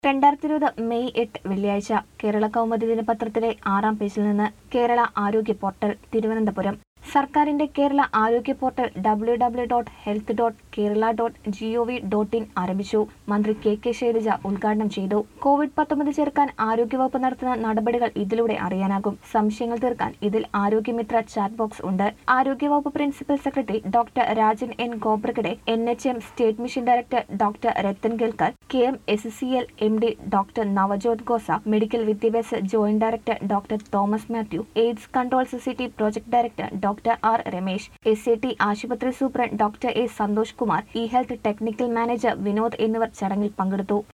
രണ്ടായിരത്തി ഇരുപത് മെയ് എട്ട് വെള്ളിയാഴ്ച കേരള കൗമുദി ദിനപത്രത്തിലെ ആറാം പേജിൽ നിന്ന് കേരള ആരോഗ്യ പോർട്ടൽ തിരുവനന്തപുരം സർക്കാരിന്റെ കേരള ആരോഗ്യ portal W W dot health dot Kerala dot G O V dot in ആരംഭിച്ചു മന്ത്രി കെ കെ ശൈലജ ഉദ്ഘാടനം ചെയ്തു കോവിഡ് പത്തൊമ്പത് ചെറുക്കാൻ ആരോഗ്യവകുപ്പ് നടത്തുന്ന നടപടികൾ ഇതിലൂടെ അറിയാനാകും സംശയങ്ങൾ തീർക്കാൻ ഇതിൽ ആരോഗ്യമിത്ര ചാറ്റ് ബോക്സ് ഉണ്ട് ആരോഗ്യവകുപ്പ് principal secretary doctor Rajan N Gobragade N H M state mission director doctor Rathan Gelkar K M S C L M D doctor Navjot Khosa medical വിദ്യാഭ്യാസ joint director doctor Thomas Mathew AIDS control society project director doctor R Ramesh S A T ആശുപത്രി superintendent doctor A Santhosh Kumar E health technical manager Vinod എന്നിവർ ചടങ്ങിൽ പങ്കെടുത്തു